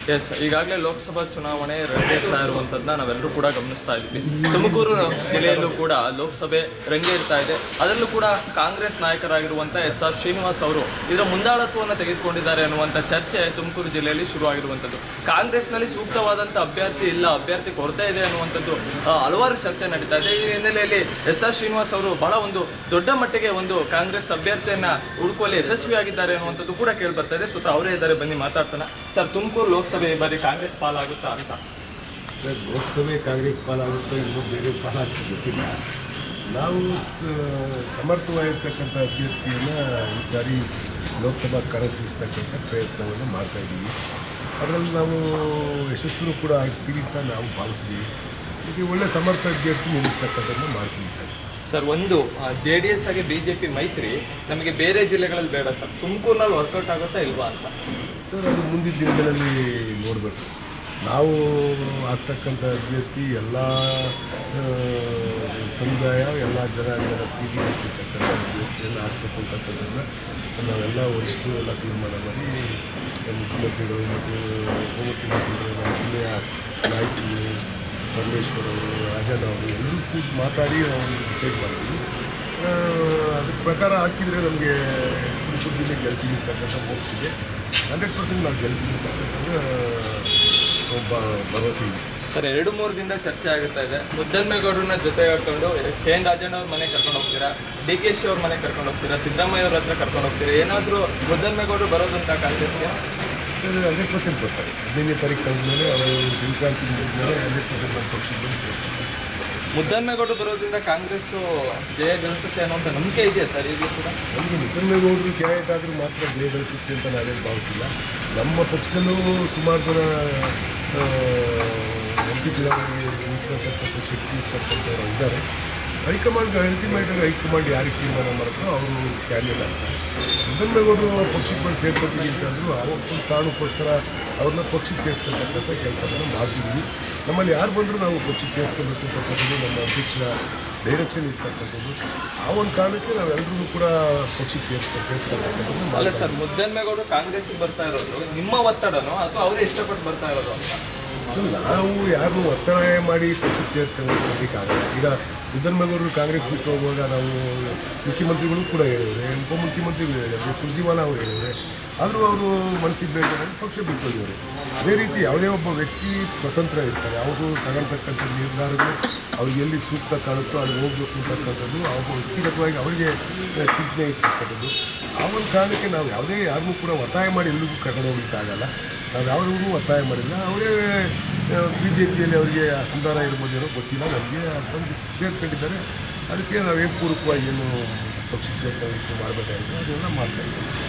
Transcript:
S ಈಗಾಗಲೇ ಲೋಕಸಭಾ ಚುನಾವಣೆ ರಂಗೇರ್ತಾ ಇರುವಂಥದ್ದನ್ನ ನಾವೆಲ್ಲರೂ ಕೂಡ ಗಮನಿಸ್ತಾ ಇದ್ವಿ ತುಮಕೂರು ಜಿಲ್ಲೆಯಲ್ಲೂ ಕೂಡ ಲೋಕಸಭೆ ರಂಗೇರ್ತಾ ಇದೆ ಅದರಲ್ಲೂ ಕೂಡ ಕಾಂಗ್ರೆಸ್ ನಾಯಕರಾಗಿರುವಂಥ ಎಸ್ ಆರ್ ಶ್ರೀನಿವಾಸ್ ಅವರು ಇದರ ಮುಂದಾಳತ್ವವನ್ನು ತೆಗೆದುಕೊಂಡಿದ್ದಾರೆ ಅನ್ನುವಂಥ ಚರ್ಚೆ ತುಮಕೂರು ಜಿಲ್ಲೆಯಲ್ಲಿ ಶುರುವಾಗಿರುವಂಥದ್ದು ಕಾಂಗ್ರೆಸ್ನಲ್ಲಿ ಸೂಕ್ತವಾದಂಥ ಅಭ್ಯರ್ಥಿ ಇಲ್ಲ ಅಭ್ಯರ್ಥಿ ಕೊರತೆ ಇದೆ ಅನ್ನುವಂಥದ್ದು ಆ, ಹಲವಾರು ಚರ್ಚೆ ನಡೀತಾ ಇದೆ ಈ ಹಿನ್ನೆಲೆಯಲ್ಲಿ ಎಸ್ ಆರ್ ಶ್ರೀನಿವಾಸ್ ಅವರು ಬಹಳ ಒಂದು ದೊಡ್ಡ ಮಟ್ಟಿಗೆ ಒಂದು ಕಾಂಗ್ರೆಸ್ ಅಭ್ಯರ್ಥಿಯನ್ನ ಹುಡುಕುವಲ್ಲಿ ಯಶಸ್ವಿಯಾಗಿದ್ದಾರೆ ಅನ್ನುವಂಥದ್ದು ಕೂಡ ಕೇಳಿ ಬರ್ತಾ ಇದೆ ಸುತ್ತ ಅವರೇ ಇದ್ದಾರೆ ಬನ್ನಿ ಮಾತಾಡ್ಸೋಣ ಸರ್ ತುಮಕೂರು ಲೋಕಸಭೆ ಈ ಬಾರಿ ಕಾಂಗ್ರೆಸ್ ಪಾಲಾಗುತ್ತಾ ಅಂತ ಸರ್ ಲೋಕಸಭೆ ಕಾಂಗ್ರೆಸ್ ಪಾಲಾಗುತ್ತೋ ಇನ್ನೂ ಬೇರೆ ಪಾಲಾಗ್ತದೆ ಗೊತ್ತಿಲ್ಲ ನಾವು ಸ- ಸಮರ್ಥವಾಗಿರ್ತಕ್ಕಂಥ ಅಭ್ಯರ್ಥಿಯನ್ನು ಈ ಸಾರಿ ಲೋಕಸಭಾ ಕಣಕ್ಕಿಳಿಸ್ತಕ್ಕಂಥ ಪ್ರಯತ್ನವನ್ನು ಮಾಡ್ತಾ ಇದ್ದೀವಿ ಅದರಲ್ಲಿ ನಾವು ಯಶಸ್ವಿನೂ ಕೂಡ ಆಗ್ತೀವಿ ಅಂತ ನಾವು ಭಾವಿಸಿದ್ದೀವಿ ಈಗ ಒಳ್ಳೆ ಸಮರ್ಥ ಅಭ್ಯರ್ಥಿ ನಿಲ್ಲಿಸ್ತಕ್ಕಂಥದ್ದನ್ನು ಮಾಡ್ತೀವಿ ಸರ್ ಸರ್ ಒಂದು ಜೆ ಡಿ ಎಸ್ ಆಗಿ ಬಿಜೆಪಿ ಮೈತ್ರಿ ನಮಗೆ ಬೇರೆ ಜಿಲ್ಲೆಗಳಲ್ಲಿ ಬೇಡ ಸರ್ ತುಮಕೂರಿನಲ್ಲಿ ವರ್ಕೌಟ್ ಆಗುತ್ತಾ ಇಲ್ವಾ ಅಂತ ಸರ್ ಅದು ಮುಂದಿನ ದಿನಗಳಲ್ಲಿ ನೋಡಬೇಕು ನಾವು ಆಗ್ತಕ್ಕಂಥ ಅಭ್ಯರ್ಥಿ ಎಲ್ಲ ಆ, ಸಮುದಾಯ ಎಲ್ಲ ಜನಾಂಗದ ಪ್ರೀತಿ ಗಳಿಸಿರ್ತಕ್ಕಂಥ ಅಭ್ಯರ್ಥಿಯನ್ನು ಆಗ್ತಕ್ಕಂಥದ್ದನ್ನು ನಾವೆಲ್ಲ ವರಿಷ್ಠರು ಎಲ್ಲ ತೀರ್ಮಾನ ಮಾಡಿ ಮುಖ್ಯಮಂತ್ರಿಗಳು ಮತ್ತು ಉಪಮುಖ್ಯಮಂತ್ರಿಗಳು ನಮ್ಮ ಜಿಲ್ಲೆಯ ನಾಯಕರು ಪರಮೇಶ್ವರ್ ಅವರು ರಾಜಣ್ಣ ಅವರು ಎಲ್ಲರೂ ಕೂತು ಮಾತಾಡಿ ನಾವು ಡಿಸೈಡ್ ಮಾಡಿದ್ವಿ ಆ, ಅದ್ರ ಪ್ರಕಾರ ಹಾಕಿದರೆ ನಮಗೆ ತುಮಕೂರು ಜಿಲ್ಲೆ ಗೆಲ್ತೀವಿ ಅಂತಕ್ಕಂಥ ಹೋಪ್ಸ್ ಇದೆ ಹಂಡ್ರೆಡ್ ಪರ್ಸೆಂಟ್ ನಾವು ಗೆಲ್ತೀವಿ ಅಂತಕ್ಕಂಥ ಒಬ್ಬ ಭರವಸೆ ಇದೆ ಸರ್ ಎರಡು ಮೂರು ದಿನದ ಚರ್ಚೆ ಆಗುತ್ತಾ ಇದೆ ಮುದ್ದನ್ಮೇಗೌಡರನ್ನ ಜೊತೆ ಹಾಕೊಂಡು ಕೆ ಎನ್ ರಾಜಣ್ಣ ಅವ್ರ ಮನೆ ಕರ್ಕೊಂಡು ಹೋಗ್ತೀರಾ ಡಿ ಕೆ ಶಿ ಅವ್ರ ಮನೆ ಕರ್ಕೊಂಡು ಹೋಗ್ತೀರಾ ಸಿದ್ದರಾಮಯ್ಯ ಅವ್ರ ಹತ್ರ ಕರ್ಕೊಂಡು ಹೋಗ್ತೀರಾ ಏನಾದರೂ ಮುದ್ದನ್ಮೇಗೌಡರು ಬರೋದಂತ ಕಾಂಗ್ರೆಸ್ಗೆ ಸರ್ ಹಂಡ್ರೆಡ್ ಪರ್ಸೆಂಟ್ ಬರ್ತಾರೆ ಹದಿನೈದನೇ ತಾರೀಕು ಕಳೆದ್ಮೇಲೆ ಅವರು ಸಂಕ್ರಾಂತಿ ಮುಗಿದ್ಮೇಲೆ ಹಂಡ್ರೆಡ್ ಪರ್ಸೆಂಟ್ ನಮ್ಮ ಪಕ್ಷಕ್ಕೆ ಬಂದು ಸೇರ್ತಾರೆ ಮುದ್ದನ್ಮೇಗೌಡರು ಬರೋದ್ರಿಂದ ಕಾಂಗ್ರೆಸ್ ಜಯ ಗಳಿಸುತ್ತೆ ಅನ್ನೋಂಥ ನಂಬಿಕೆ ಇದೆಯಾ ಸರ್ ಈಗಲೂ ಕೂಡ ನಮಗೆ ಮುದ್ದನ್ಮೇಗೌಡರು ಕ್ಯಾಂಡಿಡೇಟ್ ಆದರೂ ಮಾತ್ರ ಜಯ ಗಳಿಸುತ್ತೆ ಅಂತ ನಾವೇನು ಭಾವಿಸಿಲ್ಲ ನಮ್ಮ ಪಕ್ಷದಲ್ಲೂ ಸುಮಾರು ಜನ ಎಂ ಪಿ ಚುನಾವಣೆಗೆ ನಿಂತ್ಕೊಳ್ತಕ್ಕಂಥ ಶಕ್ತಿ ಇರ್ತಕ್ಕಂಥವ್ರು ಇದ್ದಾರೆ ಹೈಕಮಾಂಡ್ ಅಲ್ಟಿಮೇಟ್ ಹೈಕಮಾಂಡ್ ಯಾರಿಗೆ ತೀರ್ಮಾನ ಮಾಡುತ್ತೋ ಅವರು ಕ್ಯಾಂಡಿಡೇಟ್ ಆಗ್ತಾರೆ ಮುದ್ದನ್ಮೇಗೌಡರು ಪಕ್ಷಕ್ಕೆ ಬಂದು ಸೇರ್ಕೊತೀವಿ ಅಂತಂದ್ರು ಅವತ್ತು ಕಾರಣಕ್ಕೋಸ್ಕರ ಅವ್ರನ್ನ ಪಕ್ಷಕ್ಕೆ ಸೇರಿಸ್ಕೊಳ್ತಕ್ಕಂಥ ಕೆಲಸವನ್ನು ಮಾಡ್ತಿದ್ವಿ ನಮ್ಮಲ್ಲಿ ಯಾರು ಬಂದರೂ ನಾವು ಪಕ್ಷಕ್ಕೆ ಸೇರಿಸ್ಕೊಬೇಕು ಅಂತಕ್ಕಂಥದ್ದು ನಮ್ಮ ಅಧ್ಯಕ್ಷರ ಡೈರೆಕ್ಷನ್ ಇರ್ತಕ್ಕಂಥದ್ದು ಆ ಒಂದು ಕಾರಣಕ್ಕೆ ನಾವೆಲ್ಲರೂ ಕೂಡ ಪಕ್ಷಕ್ಕೆ ಸೇರಿಸ್ಕೊ ಸೇರಿಸ್ಕೊಳ್ತಕ್ಕಂಥದ್ದು ಅಲ್ಲ ಮಾಡ್ತಾ ಸರ್ ಮುದ್ದನ್ಮೇಗೌಡರು ಕಾಂಗ್ರೆಸ್ಗೆ ಬರ್ತಾ ಇರೋದು ನಿಮ್ಮ ಒತ್ತಡನೋ ಅಥವಾ ಅವರೇ ಇಷ್ಟಪಟ್ಟು ಬರ್ತಾ ಇರೋದು ಅಂತ ಇದ್ದೀವಿ. ನಾವು ಯಾರನ್ನೂ ಒತ್ತಾಯ ಮಾಡಿ ಪಕ್ಷಕ್ಕೆ ಸೇರ್ಕೊಳ್ಳೋದಕ್ಕಾಗಲ್ಲ ಈಗ ಮುದ್ದನ್ಮೇಗೌಡರು ಕಾಂಗ್ರೆಸ್ ಬಿಟ್ಟು ಹೋಗುವಾಗ ನಾವು ಮುಖ್ಯಮಂತ್ರಿಗಳು ಕೂಡ ಹೇಳಿದ್ರೆ ಉಪಮುಖ್ಯಮಂತ್ರಿಗಳು ಹೇಳಿದ್ರೆ ಸುರ್ಜಿವಾಲ ಅವರು ಹೇಳಿದ್ರೆ ಆದರೂ ಅವರು ಮನಸ್ಸಿಗೆ ಬೇಕಾದ್ರೆ ಪಕ್ಷ ಬಿಟ್ಟು ಹೋಗಿದ್ದಾರೆ ಅದೇ ರೀತಿ ಯಾವುದೇ ಒಬ್ಬ ವ್ಯಕ್ತಿ ಸ್ವತಂತ್ರ ಇರ್ತಾರೆ ಅವರು ತಗೊಳ್ತಕ್ಕಂಥ ನಿರ್ಧಾರಗಳು ಅವ್ರಿಗೆ ಎಲ್ಲಿ ಸೂಕ್ತ ಕಾಣುತ್ತೋ ಅಲ್ಲಿ ಹೋಗ್ಬೇಕು ಅಂತಕ್ಕಂಥದ್ದು ಅವ್ರ ವ್ಯಕ್ತಿಗತವಾಗಿ ಅವರಿಗೆ ಚಿಂತನೆ ಇರ್ತಕ್ಕಂಥದ್ದು ಆ ಒಂದು ಕಾರಣಕ್ಕೆ ನಾವು ಯಾವುದೇ ಯಾರನ್ನೂ ಕೂಡ ಒತ್ತಾಯ ಮಾಡಿ ಎಲ್ಲಿಗೂ ಕರ್ಕೊಂಡು ಹೋಗ್ಲಿಕ್ಕಾಗಲ್ಲ ನಾವು ಯಾರಿಗೂ ಒತ್ತಾಯ ಮಾಡಿಲ್ಲ ಅವರೇ ಬಿ ಜೆ ಪಿಯಲ್ಲಿ ಅವರಿಗೆ ಅಸಮಾಧಾನ ಇರ್ಬೋದೇನೋ ಗೊತ್ತಿಲ್ಲ ನಮಗೆ ಬಂದು ಸೇರ್ಕೊಂಡಿದ್ದಾರೆ ಅದಕ್ಕೆ ನಾವೇನು ಪೂರಕವಾಗಿ ಏನು ಪಕ್ಷಕ್ಕೆ ಸೇರ್ಕೊಳ್ಳೋದಕ್ಕೆ ಮಾಡಬೇಕಾಗಿದೆ ಅದನ್ನೆಲ್ಲ ಮಾಡ್ತಾ ಇದ್ದೀವಿ